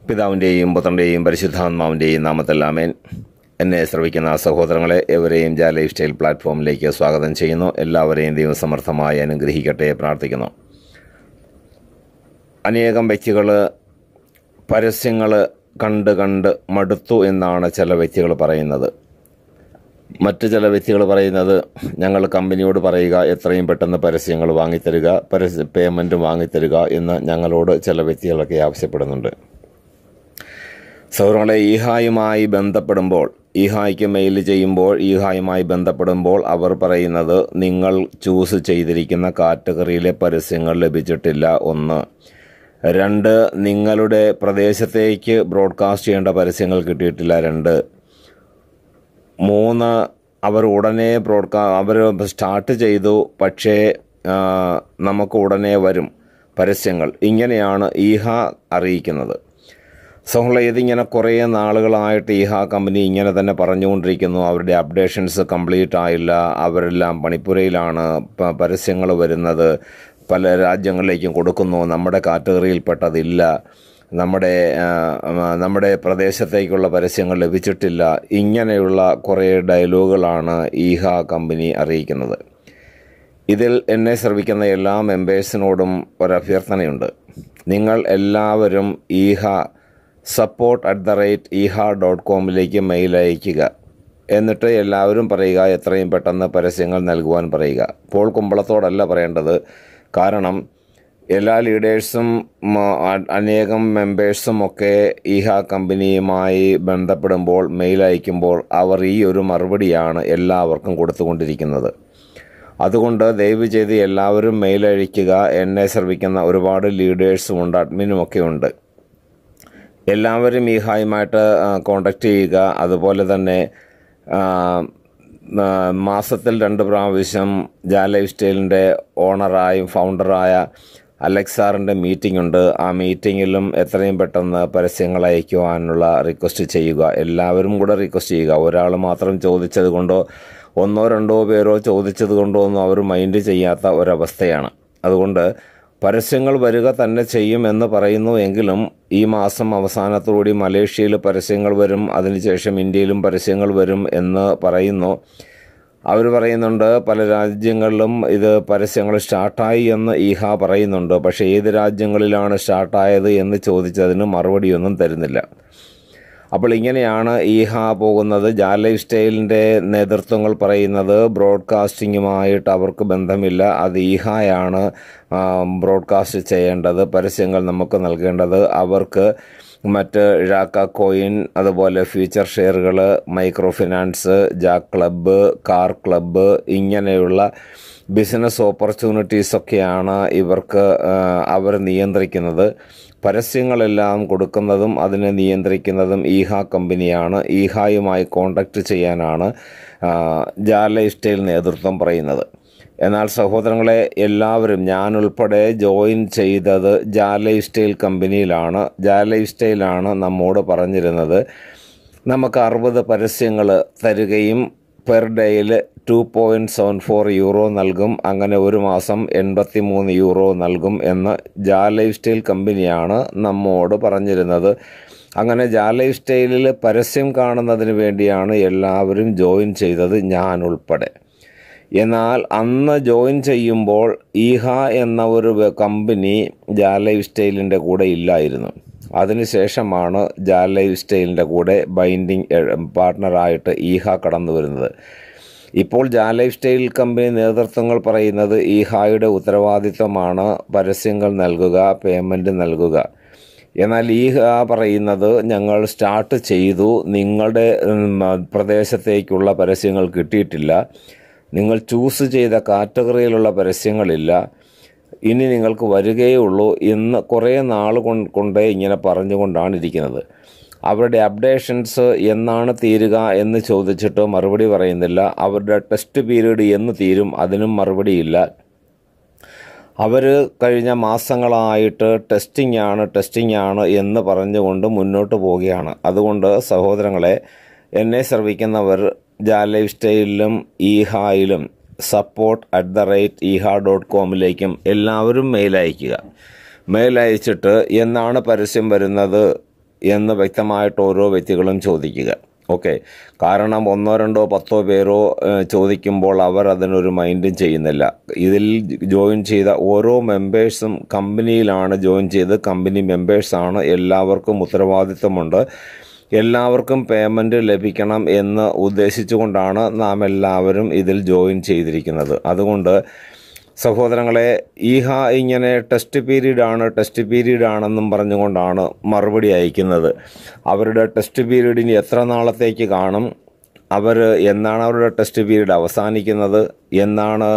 പിതാവിൻ്റെയും പുത്രൻ്റെയും പരിശുദ്ധാത്മാവിൻ്റെയും നാമത്തിൽ ആമേൻ എന്നെ ശ്രവിക്കുന്ന സഹോദരങ്ങളെ എവരെയും ജാ ലൈഫ് സ്റ്റൈൽ പ്ലാറ്റ്ഫോമിലേക്ക് സ്വാഗതം ചെയ്യുന്നു എല്ലാവരെയും ദൈവം സമർത്ഥമായി അനുഗ്രഹിക്കട്ടെ പ്രാർത്ഥിക്കുന്നു അനേകം വ്യക്തികൾ പരസ്യങ്ങൾ കണ്ട് കണ്ട് മടുത്തു എന്നാണ് ചില വ്യക്തികൾ പറയുന്നത് മറ്റ് ചില വ്യക്തികൾ പറയുന്നത് ഞങ്ങൾ കമ്പനിയോട് പറയുക എത്രയും പെട്ടെന്ന് പരസ്യങ്ങൾ വാങ്ങിത്തരിക പരസ്യ പേയ്മെൻറ്റ് വാങ്ങിത്തരിക എന്ന് ഞങ്ങളോട് ചില വ്യക്തികളൊക്കെ ആവശ്യപ്പെടുന്നുണ്ട് സൗഹൃദങ്ങളെ ഈഹായുമായി ബന്ധപ്പെടുമ്പോൾ ഈഹായ്ക്ക് മെയിൽ ചെയ്യുമ്പോൾ ഈഹായുമായി ബന്ധപ്പെടുമ്പോൾ അവർ പറയുന്നത് നിങ്ങൾ ചൂസ് ചെയ്തിരിക്കുന്ന കാറ്റഗറിയിലെ പരസ്യങ്ങൾ ലഭിച്ചിട്ടില്ല ഒന്ന് രണ്ട് നിങ്ങളുടെ പ്രദേശത്തേക്ക് ബ്രോഡ്കാസ്റ്റ് ചെയ്യേണ്ട പരസ്യങ്ങൾ കിട്ടിയിട്ടില്ല രണ്ട് മൂന്ന് അവർ ഉടനെ ബ്രോഡ്കാ അവർ സ്റ്റാർട്ട് ചെയ്തു പക്ഷേ ആ, നമുക്ക് ഉടനെ വരും പരസ്യങ്ങൾ ഇങ്ങനെയാണ് ഈഹ അറിയിക്കുന്നത് സഹോള ഇതിങ്ങനെ കുറേ നാളുകളായിട്ട് ഈഹ കമ്പനി ഇങ്ങനെ തന്നെ പറഞ്ഞുകൊണ്ടിരിക്കുന്നു അവരുടെ അപ്ഡേഷൻസ് കംപ്ലീറ്റ് ആയില്ല അവരെല്ലാം പണിപ്പുരയിലാണ് പ- പരസ്യങ്ങൾ വരുന്നത് പല രാജ്യങ്ങളിലേക്കും കൊടുക്കുന്നു നമ്മുടെ കാറ്റഗറിയിൽപ്പെട്ടതില്ല നമ്മുടെ ആ, നമ്മുടെ പ്രദേശത്തേക്കുള്ള പരസ്യങ്ങൾ ലഭിച്ചിട്ടില്ല ഇങ്ങനെയുള്ള കുറേ ഡയലോഗുകളാണ് ഈഹ കമ്പനി അറിയിക്കുന്നത് ഇതിൽ എന്നെ ശ്രവിക്കുന്ന എല്ലാ മെമ്പേഴ്സിനോടും ഒരഭ്യർത്ഥനയുണ്ട് നിങ്ങൾ എല്ലാവരും ഈഹ സപ്പോർട്ട് അറ്റ് ദ റേറ്റ് ഈഹ ഡോട്ട് കോമിലേക്ക് മെയിൽ അയയ്ക്കുക എന്നിട്ട് എല്ലാവരും പറയുക എത്രയും പെട്ടെന്ന് പരസ്യങ്ങൾ നൽകുവാൻ പറയുക പോൾ കുമ്പളത്തോടല്ല പറയേണ്ടത് കാരണം എല്ലാ ലീഡേഴ്സും മ, അ- അനേകം മെമ്പേഴ്സും ഒക്കെ ഈഹ കമ്പനിയുമായി ബന്ധപ്പെടുമ്പോൾ മെയിൽ അയക്കുമ്പോൾ അവർ ഈ ഒരു മറുപടിയാണ് എല്ലാവർക്കും കൊടുത്തുകൊണ്ടിരിക്കുന്നത് അതുകൊണ്ട് ദയവ് ചെയ്ത് എല്ലാവരും മെയിൽ അയക്കുക എന്നെ ശ്രവിക്കുന്ന ഒരുപാട് ലീഡേഴ്സും ഉണ്ട് അഡ്മിനും ഒക്കെ ഉണ്ട് എല്ലാവരും ഈ ഹായുമായിട്ട് കോണ്ടാക്ട് ചെയ്യുക അതുപോലെ തന്നെ ആ, ആ, മാസത്തിൽ രണ്ട് പ്രാവശ്യം ജാ ലൈഫ് സ്റ്റൈലിൻ്റെ ഓണറായും ഫൗണ്ടറായ അലക്സാറിൻ്റെ മീറ്റിംഗ് ഉണ്ട് ആ മീറ്റിങ്ങിലും എത്രയും പെട്ടെന്ന് പരസ്യങ്ങൾ അയക്കുവാനുള്ള റിക്വസ്റ്റ് ചെയ്യുക എല്ലാവരും കൂടെ റിക്വസ്റ്റ് ചെയ്യുക ഒരാൾ മാത്രം ചോദിച്ചത് കൊണ്ടോ ഒന്നോ രണ്ടോ പേരോ ചോദിച്ചത് കൊണ്ടോ ഒന്നും അവർ മൈൻഡ് ചെയ്യാത്ത ഒരവസ്ഥയാണ് അതുകൊണ്ട് പരസ്യങ്ങൾ വരിക തന്നെ ചെയ്യുമെന്ന് പറയുന്നു എങ്കിലും ഈ മാസം അവസാനത്തോടുകൂടി മലേഷ്യയിൽ പരസ്യങ്ങൾ വരും അതിനുശേഷം ഇന്ത്യയിലും പരസ്യങ്ങൾ വരും എന്ന് പറയുന്നു അവർ പറയുന്നുണ്ട് പല രാജ്യങ്ങളിലും ഇത് പരസ്യങ്ങൾ സ്റ്റാർട്ടായി എന്ന് ഈഹ പറയുന്നുണ്ട് പക്ഷേ ഏത് രാജ്യങ്ങളിലാണ് സ്റ്റാർട്ടായത് എന്ന് ചോദിച്ചതിന് മറുപടിയൊന്നും തരുന്നില്ല അപ്പോൾ ഇങ്ങനെയാണ് ഈഹ പോകുന്നത് ജാ ലൈഫ് സ്റ്റൈലിൻ്റെ നേതൃത്വങ്ങൾ പറയുന്നത് ബ്രോഡ്കാസ്റ്റിങ്ങുമായിട്ട് അവർക്ക് ബന്ധമില്ല അത് ഈഹായാണ് ആ, ബ്രോഡ്കാസ്റ്റ് ചെയ്യേണ്ടത് പരസ്യങ്ങൾ നമുക്ക് നൽകേണ്ടത് അവർക്ക് മറ്റ് ഴാക്ക കോയിൻ അതുപോലെ ഫ്യൂച്ചർ ഷെയറുകൾ മൈക്രോ ഫിനാൻസ് ജാ ക്ലബ്ബ് കാർ ക്ലബ്ബ് ഇങ്ങനെയുള്ള ബിസിനസ് ഓപ്പർച്യൂണിറ്റീസൊക്കെയാണ് ഇവർക്ക് ആ, അവർ നിയന്ത്രിക്കുന്നത് പരസ്യങ്ങളെല്ലാം കൊടുക്കുന്നതും അതിനെ നിയന്ത്രിക്കുന്നതും ഈഹ കമ്പനിയാണ് ഈഹായുമായി കോണ്ടാക്ട് ചെയ്യാനാണ് ആ, ജാ ലൈഫ് സ്റ്റൈൽ നേതൃത്വം പറയുന്നത് എന്നാൽ സഹോദരങ്ങളെ എല്ലാവരും ഞാൻ ഉൾപ്പെടെ ജോയിൻ ചെയ്തത് ജാ ലൈഫ് സ്റ്റൈൽ കമ്പനിയിലാണ് ജാ ലൈഫ് സ്റ്റൈലാണ് നമ്മോട് പറഞ്ഞിരുന്നത് നമുക്ക് അറുപത് പരസ്യങ്ങൾ തരികയും പെർ ഡേയിൽ two point seven four euro നൽകും അങ്ങനെ ഒരു മാസം എൺപത്തി മൂന്ന് യൂറോ നൽകും എന്ന് ജാ ലൈഫ് സ്റ്റൈൽ കമ്പനിയാണ് നമ്മോട് പറഞ്ഞിരുന്നത് അങ്ങനെ ജാ ലൈഫ് സ്റ്റൈലിൽ പരസ്യം കാണുന്നതിന് വേണ്ടിയാണ് എല്ലാവരും ജോയിൻ ചെയ്തത് ഞാൻ ഉൾപ്പെടെ എന്നാൽ അന്ന് ജോയിൻ ചെയ്യുമ്പോൾ ഈഹ എന്ന ഒരു വെ- കമ്പനി ജാ ലൈഫ് സ്റ്റൈലിൻ്റെ കൂടെ ഇല്ലായിരുന്നു അതിനുശേഷമാണ് ജാ ലൈഫ് സ്റ്റൈലിൻ്റെ കൂടെ ബൈൻഡിങ് പാർട്ട്ണറായിട്ട് ഈഹ കടന്നു വരുന്നത് ഇപ്പോൾ ജാ ലൈഫ് സ്റ്റൈൽ കമ്പനി നേതൃത്വങ്ങൾ പറയുന്നത് ഈഹായുടെ ഉത്തരവാദിത്തമാണ് പരസ്യങ്ങൾ നൽകുക പേയ്മെൻറ്റ് നൽകുക എന്നാൽ ഈ ആ പറയുന്നത് ഞങ്ങൾ സ്റ്റാർട്ട് ചെയ്തു നിങ്ങളുടെ ഉം, പ്രദേശത്തേക്കുള്ള പരസ്യങ്ങൾ കിട്ടിയിട്ടില്ല നിങ്ങൾ ചൂസ് ചെയ്ത കാറ്റഗറിയിലുള്ള പരസ്യങ്ങളില്ല ഇനി നിങ്ങൾക്ക് വരികയേ ഉള്ളൂ എന്ന് കുറേ നാൾ കൊണ്ട് കൊണ്ടേ ഇങ്ങനെ പറഞ്ഞുകൊണ്ടാണ് ഇരിക്കുന്നത് അവരുടെ അപ്ഡേഷൻസ് എന്നാണ് തീരുക എന്ന് ചോദിച്ചിട്ട് മറുപടി പറയുന്നില്ല അവരുടെ ടെസ്റ്റ് പീരീഡ് എന്ന് തീരും അതിനും മറുപടിയില്ല അവർ കഴിഞ്ഞ മാസങ്ങളായിട്ട് ടെസ്റ്റിംഗ് ആണ് ടെസ്റ്റിംഗ് ആണ് എന്ന് പറഞ്ഞുകൊണ്ട് മുന്നോട്ട് പോവുകയാണ് അതുകൊണ്ട് സഹോദരങ്ങളെ എന്നെ ശ്രവിക്കുന്നവർ ജാ ലൈഫ് സ്റ്റൈലിലും ഈഹായിലും സപ്പോർട്ട് അറ്റ് ദ റേറ്റ് ഈഹ ഡോട്ട് കോമിലേക്കും എല്ലാവരും മെയിൽ അയയ്ക്കുക മെയിൽ അയച്ചിട്ട് എന്നാണ് പരസ്യം വരുന്നത് എന്ന് വ്യക്തമായിട്ട് ഓരോ വ്യക്തികളും ചോദിക്കുക ഓക്കെ കാരണം ഒന്നോ രണ്ടോ പത്തോ പേരോ ഏഹ്, ചോദിക്കുമ്പോൾ അവർ അതിനൊരു മൈൻഡും ചെയ്യുന്നില്ല ഇതിൽ ജോയിൻ ചെയ്ത ഓരോ മെമ്പേഴ്സും കമ്പനിയിലാണ് ജോയിൻ ചെയ്ത് കമ്പനി മെമ്പേഴ്സാണ് എല്ലാവർക്കും ഉത്തരവാദിത്വമുണ്ട് എല്ലാവർക്കും പേയ്മെൻറ്റ് ലഭിക്കണം എന്ന് ഉദ്ദേശിച്ചുകൊണ്ടാണ് നാം എല്ലാവരും ഇതിൽ ജോയിൻ ചെയ്തിരിക്കുന്നത് അതുകൊണ്ട് സഹോദരങ്ങളെ ഈഹ ഇങ്ങനെ ടെസ്റ്റ് പീരീഡ് ആണ് ടെസ്റ്റ് പീരീഡ് ആണെന്നും പറഞ്ഞുകൊണ്ടാണ് മറുപടി അയക്കുന്നത് അവരുടെ ടെസ്റ്റ് പീരീഡ് ഇനി എത്ര നാളത്തേക്ക് കാണും അവർ എന്നാണ് അവരുടെ ടെസ്റ്റ് പീരീഡ് അവസാനിക്കുന്നത് എന്നാണ്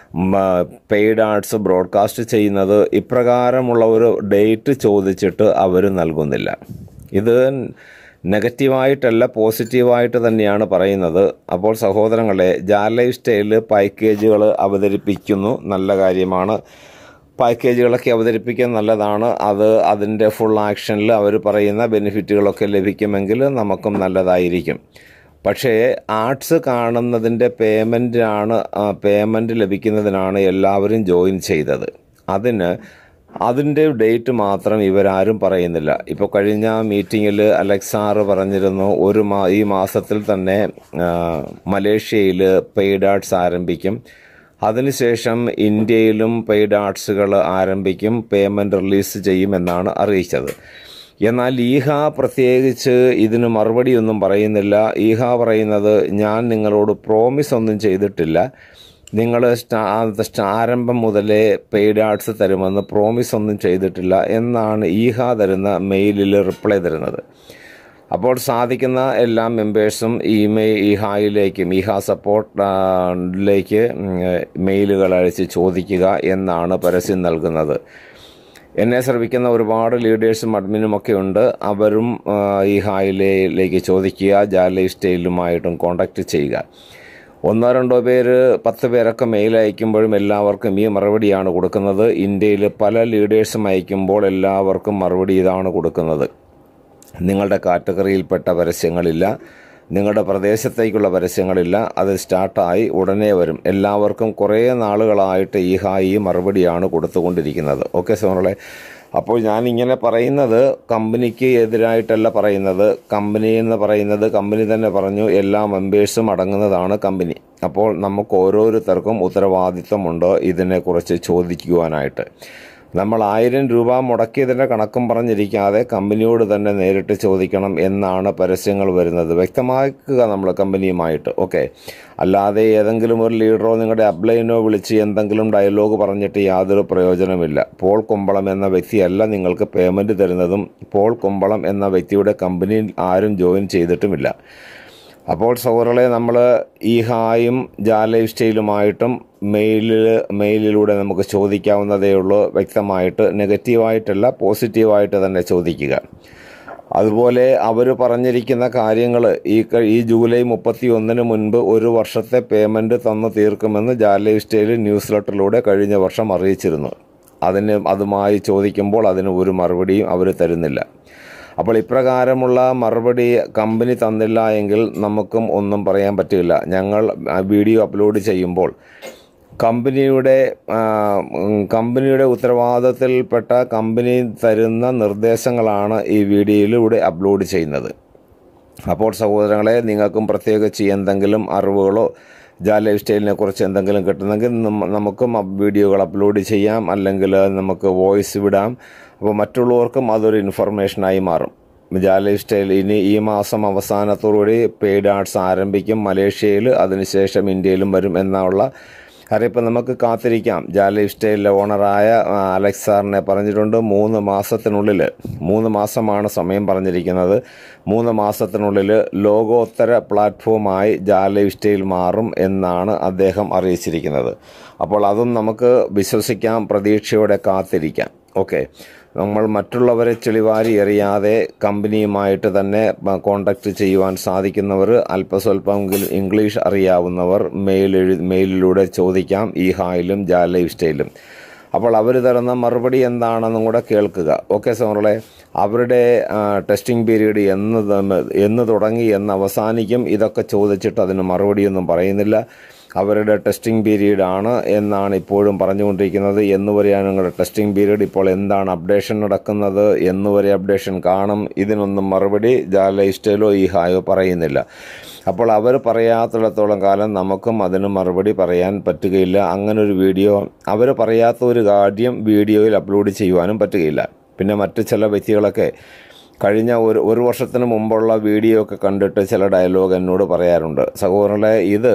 പെയ്ഡ് ആർട്സ് ബ്രോഡ്കാസ്റ്റ് ചെയ്യുന്നത് ഇപ്രകാരമുള്ള ഒരു ഡേറ്റ് ചോദിച്ചിട്ട് അവർ നൽകുന്നില്ല ഇത് നെഗറ്റീവായിട്ടല്ല പോസിറ്റീവായിട്ട് തന്നെയാണ് പറയുന്നത് അപ്പോൾ സഹോദരങ്ങളെ ജാ ലൈഫ് സ്റ്റൈലിൽ പാക്കേജുകൾ അവതരിപ്പിക്കുന്നു നല്ല കാര്യമാണ് പാക്കേജുകളൊക്കെ അവതരിപ്പിക്കാൻ നല്ലതാണ് അത് അതിൻ്റെ ഫുൾ ആക്ഷനിൽ അവർ പറയുന്ന ബെനിഫിറ്റുകളൊക്കെ ലഭിക്കുമെങ്കിൽ നമുക്കും നല്ലതായിരിക്കും പക്ഷേ ആർട്സ് കാണുന്നതിൻ്റെ പേയ്മെൻറ്റാണ് പേയ്മെൻറ്റ് ലഭിക്കുന്നതിനാണ് എല്ലാവരും ജോയിൻ ചെയ്തത് അതിന് അതിൻ്റെ ഡേറ്റ് മാത്രം ഇവരാരും പറയുന്നില്ല ഇപ്പോൾ കഴിഞ്ഞ മീറ്റിങ്ങിൽ അലക്സാറ് പറഞ്ഞിരുന്നു ഒരു മാ ഈ മാസത്തിൽ തന്നെ ആ, മലേഷ്യയിൽ പെയ്ഡ് ആർട്സ് ആരംഭിക്കും അതിനുശേഷം ഇന്ത്യയിലും പെയ്ഡ് ആർട്സുകൾ ആരംഭിക്കും പേയ്മെൻറ്റ് റിലീസ് ചെയ്യുമെന്നാണ് അറിയിച്ചത് എന്നാൽ ഈഹ പ്രത്യേകിച്ച് ഇതിന് മറുപടിയൊന്നും പറയുന്നില്ല ഈഹ പറയുന്നത് ഞാൻ നിങ്ങളോട് പ്രോമിസ് ഒന്നും ചെയ്തിട്ടില്ല നിങ്ങൾ സ്റ്റാ ആരംഭം മുതലേ പെയ്ഡ് ആർട്സ് തരുമെന്ന് പ്രോമിസ് ഒന്നും ചെയ്തിട്ടില്ല എന്നാണ് ഈഹ തരുന്ന മെയിലിൽ റിപ്ലൈ തരുന്നത് അപ്പോൾ സാധിക്കുന്ന എല്ലാ മെമ്പേഴ്സും ഇമെയിൽ ഇഹായിലേക്കും ഇഹ സപ്പോർട്ടിലേക്ക് മെയിലുകൾ അയച്ച് ചോദിക്കുക എന്നാണ് പരസ്യം നൽകുന്നത് എന്നെ ശ്രമിക്കുന്ന ഒരുപാട് ലീഡേഴ്സും അഡ്മിനും ഒക്കെ ഉണ്ട് അവരും ആ, ഈ ഹായിലേക്ക് ചോദിക്കുക ജാലൈഫ് സ്റ്റൈലുമായിട്ടും കോണ്ടാക്ട് ചെയ്യുക ഒന്നോ രണ്ടോ പേര് പത്ത് പേരൊക്കെ മെയിൽ അയക്കുമ്പോഴും എല്ലാവർക്കും ഈ മറുപടിയാണ് കൊടുക്കുന്നത് ഇന്ത്യയിൽ പല ലീഡേഴ്സും അയക്കുമ്പോൾ എല്ലാവർക്കും മറുപടി ഇതാണ് കൊടുക്കുന്നത് നിങ്ങളുടെ കാറ്റഗറിയിൽപ്പെട്ട പരസ്യങ്ങളില്ല നിങ്ങളുടെ പ്രദേശത്തേക്കുള്ള പരസ്യങ്ങളില്ല അത് സ്റ്റാർട്ടായി ഉടനെ വരും എല്ലാവർക്കും കുറേ നാളുകളായിട്ട് ഈ ഹായി മറുപടിയാണ് കൊടുത്തുകൊണ്ടിരിക്കുന്നത് ഓക്കെ സോണളെ അപ്പോൾ ഞാൻ ഇങ്ങനെ പറയുന്നത് കമ്പനിക്ക് എതിരായിട്ടല്ല പറയുന്നത് കമ്പനി എന്ന് പറയുന്നത് കമ്പനി തന്നെ പറഞ്ഞു എല്ലാ മെമ്പേഴ്സും അടങ്ങുന്നതാണ് കമ്പനി അപ്പോൾ നമുക്ക് ഓരോരുത്തർക്കും ഉത്തരവാദിത്വമുണ്ട് ഇതിനെക്കുറിച്ച് ചോദിക്കുവാനായിട്ട് നമ്മൾ ആയിരം രൂപ മുടക്കിയതിൻ്റെ കണക്കും പറഞ്ഞിരിക്കാതെ കമ്പനിയോട് തന്നെ നേരിട്ട് ചോദിക്കണം എന്നാണ് പരസ്യങ്ങൾ വരുന്നത് വ്യക്തമാക്കുക നമ്മൾ കമ്പനിയുമായിട്ട് ഓക്കെ അല്ലാതെ ഏതെങ്കിലും ഒരു ലീഡറോ നിങ്ങളുടെ അപ്ലൈനോ വിളിച്ച് എന്തെങ്കിലും ഡയലോഗ് പറഞ്ഞിട്ട് യാതൊരു പ്രയോജനമില്ല പോൾ കുമ്പളം എന്ന വ്യക്തിയല്ല നിങ്ങൾക്ക് പേയ്മെൻറ്റ് തരുന്നതും പോൾ കുമ്പളം എന്ന വ്യക്തിയുടെ കമ്പനിയിൽ ആരും ജോയിൻ ചെയ്തിട്ടുമില്ല അപ്പോൾ സൗറളെ നമ്മൾ ഈ ഹായും ജാ ലൈഫ് സ്റ്റൈലുമായിട്ടും മെയിലിൽ മെയിലിലൂടെ നമുക്ക് ചോദിക്കാവുന്നതേ ഉള്ളൂ വ്യക്തമായിട്ട് നെഗറ്റീവായിട്ടല്ല പോസിറ്റീവായിട്ട് തന്നെ ചോദിക്കുക അതുപോലെ അവർ പറഞ്ഞിരിക്കുന്ന കാര്യങ്ങൾ ഈ ക- ഈ ജൂലൈ മുപ്പത്തി ഒന്നിന് മുൻപ് ഒരു വർഷത്തെ പേയ്മെൻറ്റ് തന്നു തീർക്കുമെന്ന് ജാ ലൈഫ് സ്റ്റൈൽ ന്യൂസ് ലെറ്ററിലൂടെ കഴിഞ്ഞ വർഷം അറിയിച്ചിരുന്നു അതിന് അതുമായി ചോദിക്കുമ്പോൾ അതിന് ഒരു മറുപടിയും അവർ തരുന്നില്ല അപ്പോൾ ഇപ്രകാരമുള്ള മറുപടി കമ്പനി തന്നില്ല എങ്കിൽ നമുക്കും ഒന്നും പറയാൻ പറ്റില്ല ഞങ്ങൾ ആ വീഡിയോ അപ്ലോഡ് ചെയ്യുമ്പോൾ കമ്പനിയുടെ ആ, ഉം, കമ്പനിയുടെ ഉത്തരവാദിത്തത്തിൽപ്പെട്ട കമ്പനി തരുന്ന നിർദ്ദേശങ്ങളാണ് ഈ വീഡിയോയിലൂടെ അപ്ലോഡ് ചെയ്യുന്നത് അപ്പോൾ സഹോദരങ്ങളെ നിങ്ങൾക്കും പ്രത്യേകിച്ച് എന്തെങ്കിലും അറിവുകളോ ജാ ലൈഫ് സ്റ്റൈലിനെ കുറിച്ച് എന്തെങ്കിലും കിട്ടുന്നെങ്കിൽ നമ്മ- നമുക്കും അ- വീഡിയോകൾ അപ്ലോഡ് ചെയ്യാം അല്ലെങ്കിൽ നമുക്ക് വോയിസ് വിടാം അപ്പോൾ മറ്റുള്ളവർക്കും അതൊരു ഇൻഫർമേഷനായി മാറും ജാ ലൈഫ് സ്റ്റൈൽ ഇനി ഈ മാസം അവസാനത്തോടുകൂടി പെയ്ഡ് ആർട്സ് ആരംഭിക്കും മലേഷ്യയിൽ അതിനുശേഷം ഇന്ത്യയിലും വരും എന്നുള്ള അറിയിപ്പ് നമുക്ക് കാത്തിരിക്കാം ജാ ലൈഫ് സ്റ്റൈലിലെ ഓണറായ ആ, അലക്സ് സാറിനെ പറഞ്ഞിട്ടുണ്ട് മൂന്ന് മാസത്തിനുള്ളിൽ മൂന്ന് മാസമാണ് സമയം പറഞ്ഞിരിക്കുന്നത് മൂന്ന് മാസത്തിനുള്ളിൽ ലോകോത്തര പ്ലാറ്റ്ഫോമായി ജാ ലൈഫ് സ്റ്റൈൽ മാറും എന്നാണ് അദ്ദേഹം അറിയിച്ചിരിക്കുന്നത് അപ്പോൾ അതും നമുക്ക് വിശ്വസിക്കാം പ്രതീക്ഷയോടെ കാത്തിരിക്കാം ഓക്കെ നമ്മൾ മറ്റുള്ളവരെ ചെളിവാരി എറിയാതെ കമ്പനിയുമായിട്ട് തന്നെ കോണ്ടാക്ട് ചെയ്യുവാൻ സാധിക്കുന്നവർ അല്പസ്വല്പമെങ്കിലും ഇംഗ്ലീഷ് അറിയാവുന്നവർ മെയിൽ എഴു മെയിലിലൂടെ ചോദിക്കാം ഈ ഹായിലും ജാ ലൈഫ് സ്റ്റൈലും അപ്പോൾ അവർ തരുന്ന മറുപടി എന്താണെന്നും കൂടെ കേൾക്കുക ഓക്കെ സോറളെ അവരുടെ ടെസ്റ്റിംഗ് പീരീഡ് എന്ന് തന്ന് എന്ന് തുടങ്ങി എന്ന് അവസാനിക്കും ഇതൊക്കെ ചോദിച്ചിട്ട് അതിന് മറുപടിയൊന്നും പറയുന്നില്ല അവരുടെ ടെസ്റ്റിംഗ് പീരീഡ് ആണ് എന്നാണ് ഇപ്പോഴും പറഞ്ഞുകൊണ്ടിരിക്കുന്നത് എന്നുവരെയാണ് നിങ്ങളുടെ ടെസ്റ്റിംഗ് പീരീഡ് ഇപ്പോൾ എന്താണ് അപ്ഡേഷൻ നടക്കുന്നത് എന്നുവരെ അപ്ഡേഷൻ കാണും ഇതിനൊന്നും മറുപടി ജാ ലൈഫ് സ്റ്റൈലോ ഈ ഹായോ പറയുന്നില്ല അപ്പോൾ അവർ പറയാത്തിടത്തോളം കാലം നമുക്കും അതിന് മറുപടി പറയാൻ പറ്റുകയില്ല അങ്ങനെ ഒരു വീഡിയോ അവർ പറയാത്ത ഒരു കാര്യം വീഡിയോയിൽ അപ്ലോഡ് ചെയ്യുവാനും പറ്റുകയില്ല പിന്നെ മറ്റ് ചില വ്യക്തികളൊക്കെ കഴിഞ്ഞ ഒരു ഒരു വർഷത്തിന് മുമ്പുള്ള വീഡിയോ ഒക്കെ കണ്ടിട്ട് ചില ഡയലോഗ് എന്നോട് പറയാറുണ്ട് സഹോദരങ്ങളെ ഇത്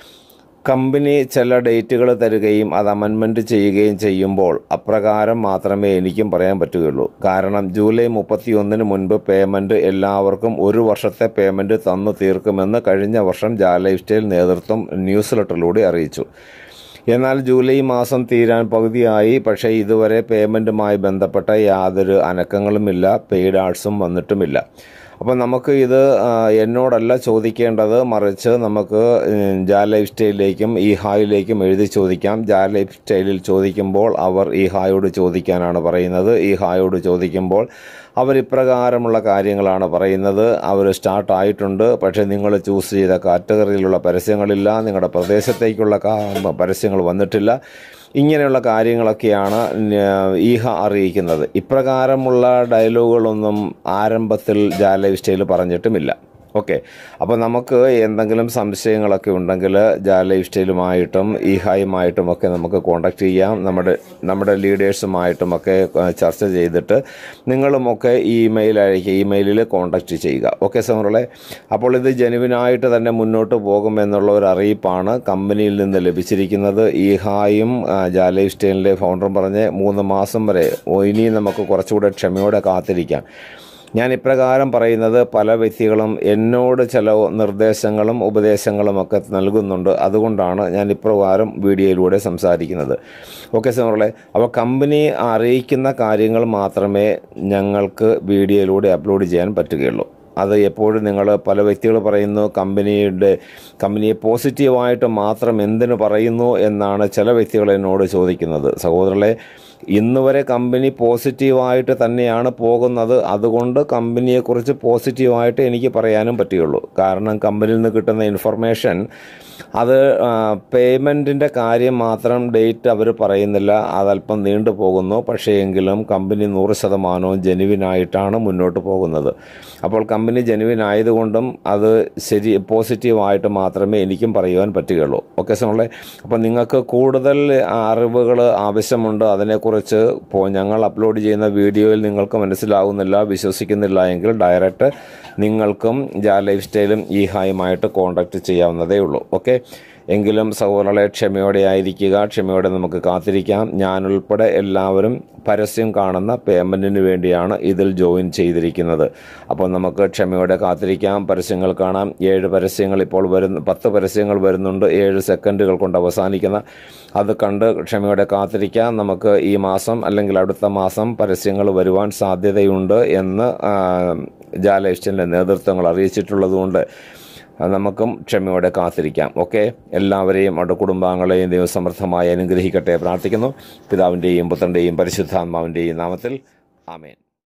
കമ്പനി ചില ഡേറ്റുകൾ തരികയും അത് അമെൻമെൻറ്റ് ചെയ്യുകയും ചെയ്യുമ്പോൾ അപ്രകാരം മാത്രമേ എനിക്കും പറയാൻ പറ്റുകയുള്ളൂ കാരണം ജൂലൈ മുപ്പത്തിയൊന്നിന് മുൻപ് പേയ്മെൻറ്റ് എല്ലാവർക്കും ഒരു വർഷത്തെ പേയ്മെൻറ്റ് തന്നു തീർക്കുമെന്ന് കഴിഞ്ഞ വർഷം ജാ ലൈഫ് സ്റ്റൈൽ നേതൃത്വം ന്യൂസ് ലെറ്ററിലൂടെ അറിയിച്ചു എന്നാൽ ജൂലൈ മാസം തീരാൻ പകുതിയായി പക്ഷേ ഇതുവരെ പേയ്മെൻറ്റുമായി ബന്ധപ്പെട്ട യാതൊരു അനക്കങ്ങളുമില്ല പെയ്ഡ് ആർട്സും വന്നിട്ടുമില്ല അപ്പോൾ നമുക്ക് ഇത് ആ, എന്നോടല്ല ചോദിക്കേണ്ടത് മറിച്ച് നമുക്ക് ഉം, ജാ ലൈഫ് സ്റ്റൈലിലേക്കും ഈ ഹായിലേക്കും എഴുതി ചോദിക്കാം ജാ ലൈഫ് സ്റ്റൈലിൽ ചോദിക്കുമ്പോൾ അവർ ഈ ഹായോട് ചോദിക്കാനാണ് പറയുന്നത് ഈ ഹായോട് ചോദിക്കുമ്പോൾ അവർ ഇപ്രകാരമുള്ള കാര്യങ്ങളാണ് പറയുന്നത് അവർ സ്റ്റാർട്ട് ആയിട്ടുണ്ട് പക്ഷേ നിങ്ങൾ ചൂസ് ചെയ്ത കാറ്റഗറിയിലുള്ള പരസ്യങ്ങളില്ല നിങ്ങളുടെ പ്രദേശത്തേക്കുള്ള കാ- പരസ്യങ്ങൾ വന്നിട്ടില്ല ഇങ്ങനെയുള്ള കാര്യങ്ങളൊക്കെയാണ് ന- ഈഹ അറിയിക്കുന്നത് ഇപ്രകാരമുള്ള ഡയലോഗുകളൊന്നും ആരംഭത്തിൽ ജാ ലൈഫ് സ്റ്റൈൽ പറഞ്ഞിട്ടുമില്ല ഓക്കെ അപ്പോൾ നമുക്ക് എന്തെങ്കിലും സംശയങ്ങളൊക്കെ ഉണ്ടെങ്കിൽ ജാ ലൈഫ് സ്റ്റൈലുമായിട്ടും ഈഹായുമായിട്ടും ഒക്കെ നമുക്ക് കോൺടാക്ട് ചെയ്യാം നമ്മുടെ നമ്മുടെ ലീഡേഴ്സുമായിട്ടുമൊക്കെ ഏഹ്, ചർച്ച ചെയ്തിട്ട് നിങ്ങളുമൊക്കെ ഇമെയിൽ അയക്കുക ഇമെയിലിൽ കോൺടാക്ട് ചെയ്യുക ഓക്കെ സമറുകളെ അപ്പോൾ ഇത് ജനുവിനായിട്ട് തന്നെ മുന്നോട്ട് പോകുമെന്നുള്ള ഒരു അറിയിപ്പാണ് കമ്പനിയിൽ നിന്ന് ലഭിച്ചിരിക്കുന്നത് ഈഹായും ആ, ജാ ലൈഫ് സ്റ്റൈലിൻ്റെ ഫൗണ്ടറും പറഞ്ഞ് മൂന്ന് മാസം വരെ ഓ, ഇനി നമുക്ക് കുറച്ചുകൂടെ ക്ഷമയോടെ കാത്തിരിക്കാം ഞാൻ ഇപ്രകാരം പറയുന്നത് പല വ്യക്തികളും എന്നോട് ചില നിർദ്ദേശങ്ങളും ഉപദേശങ്ങളും ഒക്കെ നൽകുന്നുണ്ട് അതുകൊണ്ടാണ് ഞാൻ ഇപ്രകാരം വീഡിയോയിലൂടെ സംസാരിക്കുന്നത് ഓക്കെ സാറേ അപ്പോൾ കമ്പനി അറിയിക്കുന്ന കാര്യങ്ങൾ മാത്രമേ ഞങ്ങൾക്ക് വീഡിയോയിലൂടെ അപ്ലോഡ് ചെയ്യാൻ പറ്റുകയുള്ളൂ അത് എപ്പോഴും നിങ്ങൾ പല വ്യക്തികൾ പറയുന്നു കമ്പനിയുടെ കമ്പനിയെ പോസിറ്റീവായിട്ട് മാത്രം എന്തിനു പറയുന്നു എന്നാണ് ചില വ്യക്തികൾ എന്നോട് ചോദിക്കുന്നത് സഹോദരങ്ങളെ ഇന്ന് വരെ കമ്പനി പോസിറ്റീവായിട്ട് തന്നെയാണ് പോകുന്നത് അതുകൊണ്ട് കമ്പനിയെക്കുറിച്ച് പോസിറ്റീവായിട്ട് എനിക്ക് പറയാനും പറ്റുകയുള്ളൂ കാരണം കമ്പനിയിൽ നിന്ന് കിട്ടുന്ന ഇൻഫർമേഷൻ അത് പേയ്മെൻറ്റിൻ്റെ കാര്യം മാത്രം ഡേറ്റ് അവർ പറയുന്നില്ല അതല്പം നീണ്ടു പോകുന്നു പക്ഷേ എങ്കിലും കമ്പനി നൂറ് ശതമാനവും ജെനുവിനായിട്ടാണ് മുന്നോട്ട് പോകുന്നത് അപ്പോൾ കമ്പനി ജെനുവിൻ ആയതുകൊണ്ടും അത് ശരി പോസിറ്റീവായിട്ട് മാത്രമേ എനിക്കും പറയുവാൻ പറ്റുകയുള്ളൂ ഓക്കെ സോളെ അപ്പോൾ നിങ്ങൾക്ക് കൂടുതൽ അറിവുകൾ ആവശ്യമുണ്ട് അതിനെക്കുറിച്ച് ഇപ്പോൾ ഞങ്ങൾ അപ്ലോഡ് ചെയ്യുന്ന വീഡിയോയിൽ നിങ്ങൾക്ക് മനസ്സിലാകുന്നില്ല വിശ്വസിക്കുന്നില്ല എങ്കിൽ ഡയറക്റ്റ് നിങ്ങൾക്കും ജാ ലൈഫ് സ്റ്റൈലും ഈ ഹായുമായിട്ട് കോൺടാക്റ്റ് ചെയ്യാവുന്നതേ ഉള്ളൂ ഓക്കെ എങ്കിലും സഹോദരങ്ങളെ ക്ഷമയോടെ ആയിരിക്കുക ക്ഷമയോടെ നമുക്ക് കാത്തിരിക്കാം ഞാനുൾപ്പെടെ എല്ലാവരും പരസ്യം കാണുന്ന പേയ്മെൻറ്റിന് വേണ്ടിയാണ് ഇതിൽ ജോയിൻ ചെയ്തിരിക്കുന്നത് അപ്പോൾ നമുക്ക് ക്ഷമയോടെ കാത്തിരിക്കാം പരസ്യങ്ങൾ കാണാം ഏഴ് പരസ്യങ്ങൾ ഇപ്പോൾ വരുന്ന പത്ത് പരസ്യങ്ങൾ വരുന്നുണ്ട് ഏഴ് സെക്കൻഡുകൾ കൊണ്ട് അവസാനിക്കുന്ന അത് കണ്ട് ക്ഷമയോടെ കാത്തിരിക്കാം നമുക്ക് ഈ മാസം അല്ലെങ്കിൽ അടുത്ത മാസം പരസ്യങ്ങൾ വരുവാൻ സാധ്യതയുണ്ട് എന്ന് ആ, ജാ ലൈഫ് സ്റ്റൈലിൻ്റെ നേതൃത്വങ്ങൾ അറിയിച്ചിട്ടുള്ളതുകൊണ്ട് നമുക്കും ക്ഷമയോടെ കാത്തിരിക്കാം ഓക്കെ എല്ലാവരെയും അവിടെ കുടുംബാംഗങ്ങളെയും ദൈവം സമർത്ഥമായി അനുഗ്രഹിക്കട്ടെ പ്രാർത്ഥിക്കുന്നു പിതാവിൻ്റെയും പുത്രൻ്റെയും പരിശുദ്ധാത്മാവിൻ്റെയും നാമത്തിൽ ആമേൻ